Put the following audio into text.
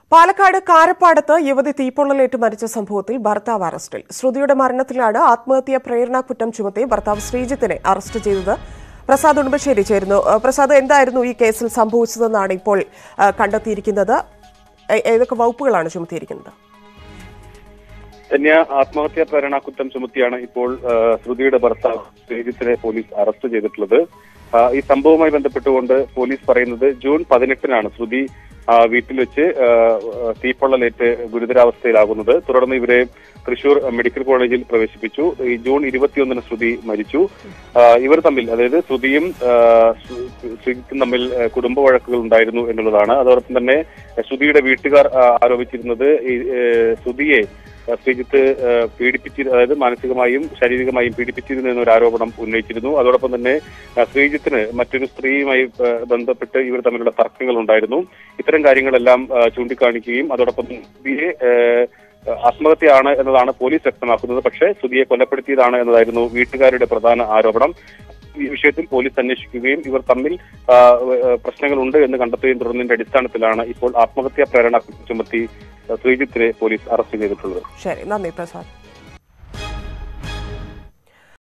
പാലക്കാട് കാരപ്പാടത്ത് യുവതി തീപ്പൊള്ളലേറ്റ് മരിച്ച സംഭവത്തിൽ ഭർത്താവ് അറസ്റ്റിൽ ശ്രുതിയുടെ മരണത്തിലാണ് ആത്മഹത്യാ പ്രേരണാ കുറ്റം ചുമത്തി ഭർത്താവ് ശ്രീജിത്തിനെ അറസ്റ്റ് ചെയ്തത് പ്രസാദ് ഉടുമ്പശ്ശേരി ചേരുന്നു ഏഹ് പ്രസാദ് എന്തായിരുന്നു ഈ കേസിൽ സംഭവിച്ചതെന്നാണ് ഇപ്പോൾ ഏഹ് കണ്ടെത്തിയിരിക്കുന്നത് ഏ- ഏതൊക്കെ വകുപ്പുകളാണ് ചുമത്തിയിരിക്കുന്നത് ധന്യ ആത്മഹത്യാ പ്രേരണ കുറ്റം ചുമത്തിയാണ് ഇപ്പോൾ ആ, ശ്രുതിയുടെ ഭർത്താവ് ശ്രീജിത്തിനെ പോലീസ് അറസ്റ്റ് ചെയ്തിട്ടുള്ളത് ആ, ഈ സംഭവവുമായി ബന്ധപ്പെട്ടുകൊണ്ട് പോലീസ് പറയുന്നത് ജൂൺ പതിനെട്ടിനാണ് ശ്രുതി ആ, വീട്ടിൽ വെച്ച് ആ, ആ, തീപ്പൊള്ളലേറ്റ് ഗുരുതരാവസ്ഥയിലാകുന്നത് തുടർന്ന് ഇവരെ തൃശൂർ മെഡിക്കൽ കോളേജിൽ പ്രവേശിപ്പിച്ചു ഈ ജൂൺ ഇരുപത്തിയൊന്നിന് ശ്രുതി മരിച്ചു ആ, ഇവർ തമ്മിൽ അതായത് ശ്രുതിയും ആ, ശ്രു- ശ്രീജിത്തും തമ്മിൽ ആ, കുടുംബ വഴക്കുകൾ ഉണ്ടായിരുന്നു എന്നുള്ളതാണ് അതോടൊപ്പം തന്നെ ശ്രുതിയുടെ വീട്ടുകാർ ആ, ആരോപിച്ചിരുന്നത് ഈ ഏ, ശ്രുതിയെ ആ, ശ്രീജിത്ത് ആ, പീഡിപ്പിച്ചി അതായത് മാനസികമായും ശാരീരികമായും പീഡിപ്പിച്ചിരുന്നു എന്നൊരു ആരോപണം ഉന്നയിച്ചിരുന്നു അതോടൊപ്പം തന്നെ ആ, ശ്രീജിത്തിന് മറ്റൊരു സ്ത്രീയുമായി ആ, ബന്ധപ്പെട്ട് ഇവർ തമ്മിലുള്ള തർക്കങ്ങൾ ഉണ്ടായിരുന്നു ഇത്തരം കാര്യങ്ങളെല്ലാം ആ, ചൂണ്ടിക്കാണിക്കുകയും അതോടൊപ്പം ശ്രുതിയെ ആ, ആത്മഹത്യയാണ് എന്നതാണ് പോലീസ് വ്യക്തമാക്കുന്നത് പക്ഷേ ശ്രുതിയെ കൊലപ്പെടുത്തിയതാണ് എന്നതായിരുന്നു വീട്ടുകാരുടെ പ്രധാന ആരോപണം ഈ വിഷയത്തിൽ പോലീസ് അന്വേഷിക്കുകയും ഇവർ തമ്മിൽ ആ, ആ, പ്രശ്നങ്ങളുണ്ട് എന്ന് കണ്ടെത്തുകയും തുടർന്നതിന്റെ അടിസ്ഥാനത്തിലാണ് ഇപ്പോൾ ആത്മഹത്യാ പ്രേരണ ചുമത്തി ആ, ശ്രീജിത്തിനെ പോലീസ് അറസ്റ്റ് ചെയ്തിട്ടുള്ളത് ശരി നന്ദി പ്രസാദ്